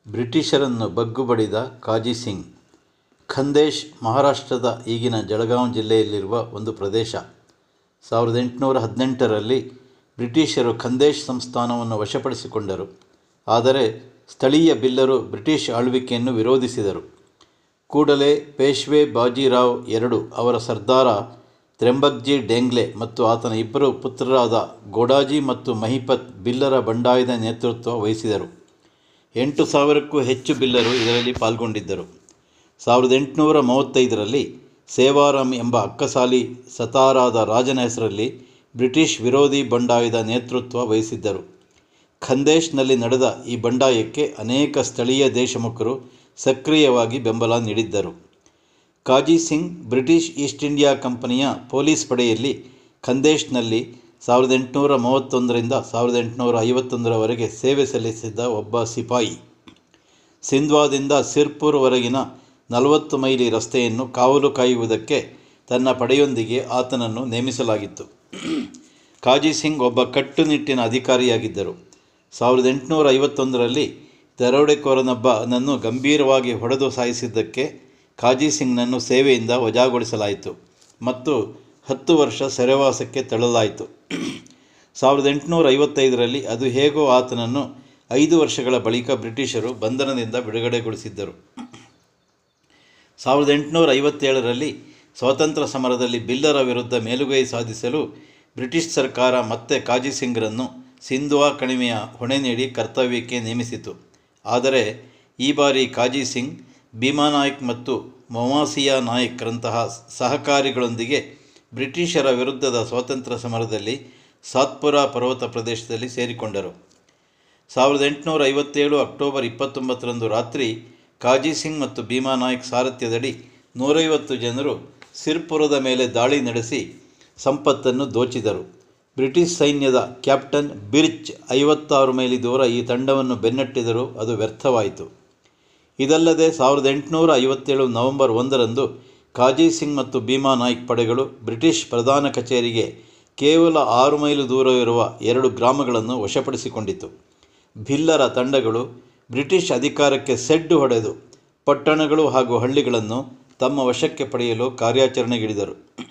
ಬ್ರಿಟಿಷರನ್ನು ಬಗ್ಗುಬಡಿದ ಕಾಜಿ ಸಿಂಗ್ ಖಂದೇಶ್ ಮಹಾರಾಷ್ಟ್ರದ ಈಗಿನ ಜಳಗಾಂವ್ ಜಿಲ್ಲೆಯಲ್ಲಿರುವ ಒಂದು ಪ್ರದೇಶ ಸಾವಿರದ ಎಂಟುನೂರ ಹದಿನೆಂಟರಲ್ಲಿ ಬ್ರಿಟಿಷರು ಖಂದೇಶ್ ಸಂಸ್ಥಾನವನ್ನು ವಶಪಡಿಸಿಕೊಂಡರು ಆದರೆ ಸ್ಥಳೀಯ ಬಿಲ್ಲರು ಬ್ರಿಟಿಷ್ ಆಳ್ವಿಕೆಯನ್ನು ವಿರೋಧಿಸಿದರು ಕೂಡಲೇ ಪೇಶ್ವೆ ಬಾಜಿರಾವ್ ಎರಡು ಅವರ ಸರ್ದಾರ ತ್ರ್ಯಂಬಕ್ಜಿ ಡೆಂಗ್ಲೆ ಮತ್ತು ಆತನ ಇಬ್ಬರು ಪುತ್ರರಾದ ಗೋಡಾಜಿ ಮತ್ತು ಮಹಿಪತ್ ಬಿಲ್ಲರ ಬಂಡಾಯದ ನೇತೃತ್ವ ವಹಿಸಿದರು ಎಂಟು ಸಾವಿರಕ್ಕೂ ಹೆಚ್ಚು ಬಿಲ್ಲರು ಇದರಲ್ಲಿ ಪಾಲ್ಗೊಂಡಿದ್ದರು ಸಾವಿರದ ಎಂಟುನೂರ ಮೂವತ್ತೈದರಲ್ಲಿ ಸೇವಾರಾಮ್ ಎಂಬ ಅಕ್ಕಸಾಲಿ ಸತಾರಾದ ರಾಜನ ಹೆಸರಲ್ಲಿ ಬ್ರಿಟಿಷ್ ವಿರೋಧಿ ಬಂಡಾಯದ ನೇತೃತ್ವ ವಹಿಸಿದ್ದರು ಖಂದೇಶ್ನಲ್ಲಿ ನಡೆದ ಈ ಬಂಡಾಯಕ್ಕೆ ಅನೇಕ ಸ್ಥಳೀಯ ದೇಶಮುಖರು ಸಕ್ರಿಯವಾಗಿ ಬೆಂಬಲ ನೀಡಿದ್ದರು Kazi Singh British East India ಕಂಪನಿಯ ಪೊಲೀಸ್ ಪಡೆಯಲ್ಲಿ ಖಂದೇಶ್ನಲ್ಲಿ ಸಾವಿರದ ಎಂಟುನೂರ ಮೂವತ್ತೊಂದರಿಂದ ಸಾವಿರದ ಎಂಟುನೂರ ಐವತ್ತೊಂದರವರೆಗೆ ಸೇವೆ ಸಲ್ಲಿಸಿದ್ದ ಒಬ್ಬ ಸಿಪಾಯಿ ಸಿಂಧ್ವಾದಿಂದ ಸಿರ್ಪುರ್ವರೆಗಿನ ನಲವತ್ತು ಮೈಲಿ ರಸ್ತೆಯನ್ನು ಕಾವಲು ಕಾಯುವುದಕ್ಕೆ ತನ್ನ ಪಡೆಯೊಂದಿಗೆ ಆತನನ್ನು ನೇಮಿಸಲಾಗಿತ್ತು ಕಾಜಿ ಸಿಂಗ್ ಒಬ್ಬ ಕಟ್ಟುನಿಟ್ಟಿನ ಅಧಿಕಾರಿಯಾಗಿದ್ದರು ಸಾವಿರದ ಎಂಟುನೂರ ಐವತ್ತೊಂದರಲ್ಲಿ ದರೋಡೆಕೋರನೊಬ್ಬನನ್ನು ಗಂಭೀರವಾಗಿ ಹೊಡೆದು ಸಾಯಿಸಿದ್ದಕ್ಕೆ ಕಾಜಿ ಸಿಂಗ್ನನ್ನು ಸೇವೆಯಿಂದ ವಜಾಗೊಳಿಸಲಾಯಿತು ಮತ್ತು ಹತ್ತು ವರ್ಷ ಸೆರೆವಾಸಕ್ಕೆ ತಳ್ಳಲಾಯಿತು ಸಾವಿರದ ಎಂಟುನೂರ ಐವತ್ತೈದರಲ್ಲಿ ಅದು ಹೇಗೋ ಆತನನ್ನು ಐದು ವರ್ಷಗಳ ಬಳಿಕ ಬ್ರಿಟಿಷರು ಬಂಧನದಿಂದ ಬಿಡುಗಡೆಗೊಳಿಸಿದ್ದರು ಸಾವಿರದ ಎಂಟುನೂರ ಐವತ್ತೇಳರಲ್ಲಿ ಸ್ವಾತಂತ್ರ್ಯ ಸಮರದಲ್ಲಿ ಬಿಲ್ಲರ ವಿರುದ್ಧ ಮೇಲುಗೈ ಸಾಧಿಸಲು ಬ್ರಿಟಿಷ್ ಸರ್ಕಾರ ಮತ್ತೆ ಕಾಜಿ ಸಿಂಗ್ರನ್ನು ಸಿಂಧ್ವಾ ಕಣಿವೆಯ ಹೊಣೆ ನೀಡಿ ಕರ್ತವ್ಯಕ್ಕೆ ನೇಮಿಸಿತು ಆದರೆ ಈ ಬಾರಿ ಕಾಜಿ ಸಿಂಗ್ ಭೀಮಾನಾಯ್ಕ್ ಮತ್ತು ಮೊವಾಸಿಯಾ ನಾಯಕ್ರಂತಹ ಸಹಕಾರಿಗಳೊಂದಿಗೆ ಬ್ರಿಟಿಷರ ವಿರುದ್ಧದ ಸ್ವಾತಂತ್ರ್ಯ ಸಮರದಲ್ಲಿ ಸಾತ್ಪುರ ಪರ್ವತ ಪ್ರದೇಶದಲ್ಲಿ ಸೇರಿಕೊಂಡರು ಸಾವಿರದ ಎಂಟುನೂರ ಐವತ್ತೇಳು ಅಕ್ಟೋಬರ್ ಇಪ್ಪತ್ತೊಂಬತ್ತರಂದು ರಾತ್ರಿ ಕಾಜಿ ಸಿಂಗ್ ಮತ್ತು ಭೀಮಾ ನಾಯ್ಕ್ ಸಾರಥ್ಯದಡಿ ನೂರೈವತ್ತು ಜನರು ಸಿರ್ಪುರದ ಮೇಲೆ ದಾಳಿ ನಡೆಸಿ ಸಂಪತ್ತನ್ನು ದೋಚಿದರು ಬ್ರಿಟಿಷ್ ಸೈನ್ಯದ ಕ್ಯಾಪ್ಟನ್ ಬಿರ್ಚ್ ಐವತ್ತಾರು ಮೈಲಿ ದೂರ ಈ ತಂಡವನ್ನು ಬೆನ್ನಟ್ಟಿದರೂ ಅದು ವ್ಯರ್ಥವಾಯಿತು ಇದಲ್ಲದೆ ಸಾವಿರದ ಎಂಟುನೂರ ಐವತ್ತೇಳು ನವೆಂಬರ್ ಒಂದರಂದು ಕಾಜಿ ಸಿಂಗ್ ಮತ್ತು ಭೀಮಾ ನಾಯ್ಕ್ ಪಡೆಗಳು ಬ್ರಿಟಿಷ್ ಪ್ರಧಾನ ಕಚೇರಿಗೆ ಕೇವಲ ಆರು ಮೈಲು ದೂರವಿರುವ ಎರಡು ಗ್ರಾಮಗಳನ್ನು ವಶಪಡಿಸಿಕೊಂಡಿತು ಭಿಲ್ಲರ ತಂಡಗಳು ಬ್ರಿಟಿಷ್ ಅಧಿಕಾರಕ್ಕೆ ಸೆಡ್ಡು ಹೊಡೆದು ಪಟ್ಟಣಗಳು ಹಾಗೂ ಹಳ್ಳಿಗಳನ್ನು ತಮ್ಮ ವಶಕ್ಕೆ ಪಡೆಯಲು ಕಾರ್ಯಾಚರಣೆಗಿಳಿದರು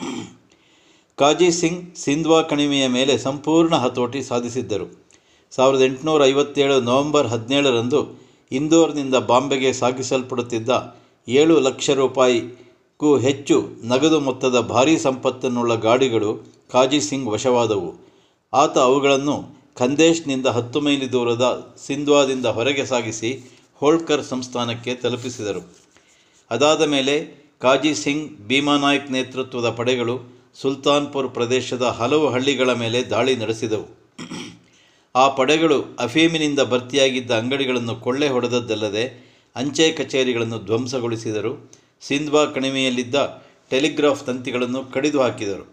ಕಾಜಿ ಸಿಂಗ್ ಸಿಂಧ್ವಾ ಕಣಿವೆಯ ಮೇಲೆ ಸಂಪೂರ್ಣ ಹತೋಟಿ ಸಾಧಿಸಿದ್ದರು ಸಾವಿರದ ಎಂಟುನೂರ ಐವತ್ತೇಳು ನವೆಂಬರ್ ಹದಿನೇಳರಂದು ಇಂದೋರ್ನಿಂದ ಬಾಂಬೆಗೆ ಸಾಗಿಸಲ್ಪಡುತ್ತಿದ್ದ ಏಳು ಲಕ್ಷ ರೂಪಾಯಿಗೂ ಹೆಚ್ಚು ನಗದು ಮೊತ್ತದ ಭಾರೀ ಸಂಪತ್ತನ್ನುಳ್ಳ ಗಾಡಿಗಳು ಕಾಜಿ ಸಿಂಗ್ ವಶವಾದವು ಆತ ಅವುಗಳನ್ನು ಖಂದೇಶ್ನಿಂದ ಹತ್ತು ಮೈಲಿ ದೂರದ ಸಿಂಧ್ವಾದಿಂದ ಹೊರಗೆ ಸಾಗಿಸಿ ಹೋಳ್ಕರ್ ಸಂಸ್ಥಾನಕ್ಕೆ ತಲುಪಿಸಿದರು ಅದಾದ ಮೇಲೆ ಕಾಜಿ ಸಿಂಗ್ ಭೀಮಾನಾಯ್ಕ್ ನೇತೃತ್ವದ ಪಡೆಗಳು ಸುಲ್ತಾನ್ಪುರ್ ಪ್ರದೇಶದ ಹಲವು ಹಳ್ಳಿಗಳ ಮೇಲೆ ದಾಳಿ ನಡೆಸಿದವು ಆ ಪಡೆಗಳು ಅಫೀಮಿನಿಂದ ಭರ್ತಿಯಾಗಿದ್ದ ಅಂಗಡಿಗಳನ್ನು ಕೊಳ್ಳೆ ಹೊಡೆದದ್ದಲ್ಲದೆ ಅಂಚೆ ಕಚೇರಿಗಳನ್ನು ಧ್ವಂಸಗೊಳಿಸಿದರು ಸಿಂಧ್ವಾ ಕಣಿವೆಯಲ್ಲಿದ್ದ ಟೆಲಿಗ್ರಾಫ್ ತಂತಿಗಳನ್ನು ಕಡಿದು ಹಾಕಿದರು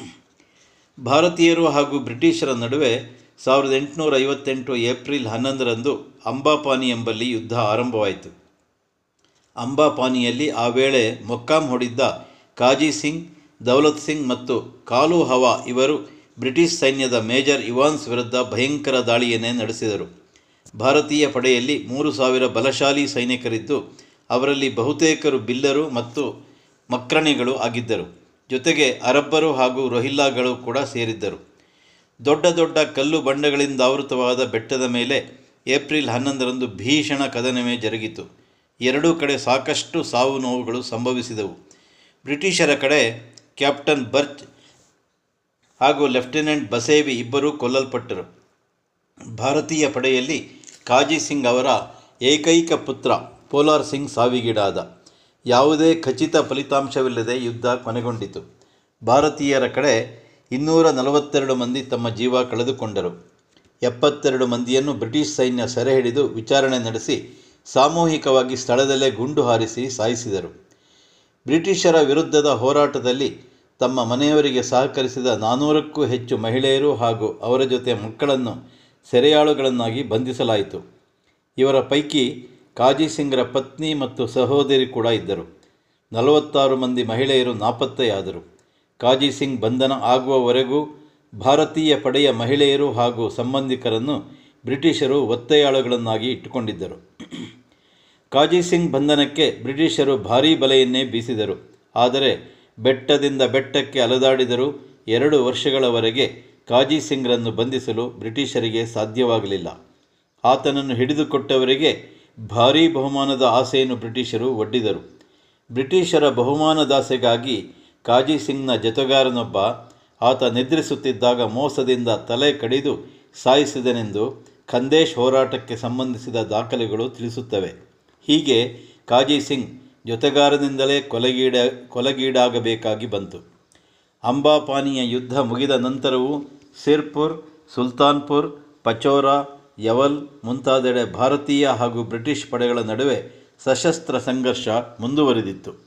ಭಾರತೀಯರು ಹಾಗೂ ಬ್ರಿಟಿಷರ ನಡುವೆ ಸಾವಿರದ ಎಂಟುನೂರ ಐವತ್ತೆಂಟು ಏಪ್ರಿಲ್ ಹನ್ನೊಂದರಂದು ಅಂಬಾಪಾನಿ ಎಂಬಲ್ಲಿ ಯುದ್ಧ ಆರಂಭವಾಯಿತು ಅಂಬಾಪಾನಿಯಲ್ಲಿ ಆ ವೇಳೆ ಮೊಕ್ಕಾಂ ಹೊಡಿದ್ದ ಕಾಜಿ ಸಿಂಗ್ ದೌಲತ್ ಸಿಂಗ್ ಮತ್ತು ಕಾಲು ಹವಾ ಇವರು ಬ್ರಿಟಿಷ್ ಸೈನ್ಯದ ಮೇಜರ್ ಇವಾನ್ಸ್ ವಿರುದ್ಧ ಭಯಂಕರ ದಾಳಿಯನ್ನೇ ನಡೆಸಿದರು ಭಾರತೀಯ ಪಡೆಯಲ್ಲಿ ಮೂರು ಸಾವಿರ ಬಲಶಾಲಿ ಸೈನಿಕರಿದ್ದು ಅವರಲ್ಲಿ ಬಹುತೇಕರು ಬಿಲ್ಲರು ಮತ್ತು ಮಕ್ರಣಿಗಳು ಆಗಿದ್ದರು ಜೊತೆಗೆ ಅರಬ್ಬರು ಹಾಗೂ ರೋಹಿಲ್ಲಾಗಳು ಕೂಡ ಸೇರಿದ್ದರು ದೊಡ್ಡ ದೊಡ್ಡ ಕಲ್ಲು ಬಂಡೆಗಳಿಂದ ಆವೃತವಾದ ಬೆಟ್ಟದ ಮೇಲೆ ಏಪ್ರಿಲ್ ಹನ್ನೊಂದರಂದು ಭೀಷಣ ಕದನವೇ ಜರುಗಿತು ಎರಡೂ ಕಡೆ ಸಾಕಷ್ಟು ಸಾವು ನೋವುಗಳು ಸಂಭವಿಸಿದವು ಬ್ರಿಟಿಷರ ಕಡೆ ಕ್ಯಾಪ್ಟನ್ ಬರ್ಚ್ ಹಾಗೂ ಲೆಫ್ಟಿನೆಂಟ್ ಬಸೇವಿ ಇಬ್ಬರೂ ಕೊಲ್ಲಲ್ಪಟ್ಟರು ಭಾರತೀಯ ಪಡೆಯಲ್ಲಿ ಕಾಜಿ ಸಿಂಗ್ ಅವರ ಏಕೈಕ ಪುತ್ರ ಪೋಲಾರ್ ಸಿಂಗ್ ಸಾವಿಗೀಡಾದ ಯಾವುದೇ ಖಚಿತ ಫಲಿತಾಂಶವಿಲ್ಲದೆ ಯುದ್ಧ ಕೊನೆಗೊಂಡಿತು ಭಾರತೀಯರ ಕಡೆ ಇನ್ನೂರ ನಲವತ್ತೆರಡು ಮಂದಿ ತಮ್ಮ ಜೀವ ಕಳೆದುಕೊಂಡರು ಎಪ್ಪತ್ತೆರಡು ಮಂದಿಯನ್ನು ಬ್ರಿಟಿಷ್ ಸೈನ್ಯ ಸೆರೆ ಹಿಡಿದು ವಿಚಾರಣೆ ನಡೆಸಿ ಸಾಮೂಹಿಕವಾಗಿ ಸ್ಥಳದಲ್ಲೇ ಗುಂಡು ಹಾರಿಸಿ ಸಾಯಿಸಿದರು ಬ್ರಿಟಿಷರ ವಿರುದ್ಧದ ಹೋರಾಟದಲ್ಲಿ ತಮ್ಮ ಮನೆಯವರಿಗೆ ಸಹಕರಿಸಿದ ನಾನ್ನೂರಕ್ಕೂ ಹೆಚ್ಚು ಮಹಿಳೆಯರು ಹಾಗೂ ಅವರ ಜೊತೆ ಮಕ್ಕಳನ್ನು ಸೆರೆಯಾಳುಗಳನ್ನಾಗಿ ಬಂಧಿಸಲಾಯಿತು ಇವರ ಪೈಕಿ ಕಾಜಿ ಸಿಂಗ್ರ ಪತ್ನಿ ಮತ್ತು ಸಹೋದರಿ ಕೂಡ ಇದ್ದರು ನಲವತ್ತಾರು ಮಂದಿ ಮಹಿಳೆಯರು ನಾಪತ್ತೆಯಾದರು ಕಾಜಿ ಸಿಂಗ್ ಬಂಧನ ಆಗುವವರೆಗೂ ಭಾರತೀಯ ಪಡೆಯ ಮಹಿಳೆಯರು ಹಾಗೂ ಸಂಬಂಧಿಕರನ್ನು ಬ್ರಿಟಿಷರು ಒತ್ತೆಯಾಳುಗಳನ್ನಾಗಿ ಇಟ್ಟುಕೊಂಡಿದ್ದರು ಕಾಜಿ ಸಿಂಗ್ ಬಂಧನಕ್ಕೆ ಬ್ರಿಟಿಷರು ಭಾರೀ ಬಲೆಯನ್ನೇ ಬೀಸಿದರು ಆದರೆ ಬೆಟ್ಟದಿಂದ ಬೆಟ್ಟಕ್ಕೆ ಅಲೆದಾಡಿದರೂ ಎರಡು ವರ್ಷಗಳವರೆಗೆ ಕಾಜಿ ಸಿಂಗ್ರನ್ನು ಬಂಧಿಸಲು ಬ್ರಿಟಿಷರಿಗೆ ಸಾಧ್ಯವಾಗಲಿಲ್ಲ ಆತನನ್ನು ಹಿಡಿದುಕೊಟ್ಟವರಿಗೆ ಭಾರೀ ಬಹುಮಾನದ ಆಸೆಯನ್ನು ಬ್ರಿಟಿಷರು ಒಡ್ಡಿದರು ಬ್ರಿಟಿಷರ ಬಹುಮಾನದಾಸೆಗಾಗಿ ಕಾಜಿ ಸಿಂಗ್ನ ಜೊತೆಗಾರನೊಬ್ಬ ಆತ ನಿದ್ರಿಸುತ್ತಿದ್ದಾಗ ಮೋಸದಿಂದ ತಲೆ ಕಡಿದು ಸಾಯಿಸಿದನೆಂದು ಖಂದೇಶ್ ಹೋರಾಟಕ್ಕೆ ಸಂಬಂಧಿಸಿದ ದಾಖಲೆಗಳು ತಿಳಿಸುತ್ತವೆ ಹೀಗೆ ಕಾಜಿ ಸಿಂಗ್ ಜೊತೆಗಾರನಿಂದಲೇ ಕೊಲೆಗೀಡ ಕೊಲೆಗೀಡಾಗಬೇಕಾಗಿ ಬಂತು ಅಂಬಾಪಾನಿಯ ಯುದ್ಧ ಮುಗಿದ ನಂತರವೂ ಸಿರ್ಪುರ್ ಸುಲ್ತಾನ್ಪುರ್ ಪಚೋರಾ ಯವಲ್ ಮುಂತಾದೆಡೆ ಭಾರತೀಯ ಹಾಗೂ ಬ್ರಿಟಿಷ್ ಪಡೆಗಳ ನಡುವೆ ಸಶಸ್ತ್ರ ಸಂಘರ್ಷ ಮುಂದುವರಿದಿತ್ತು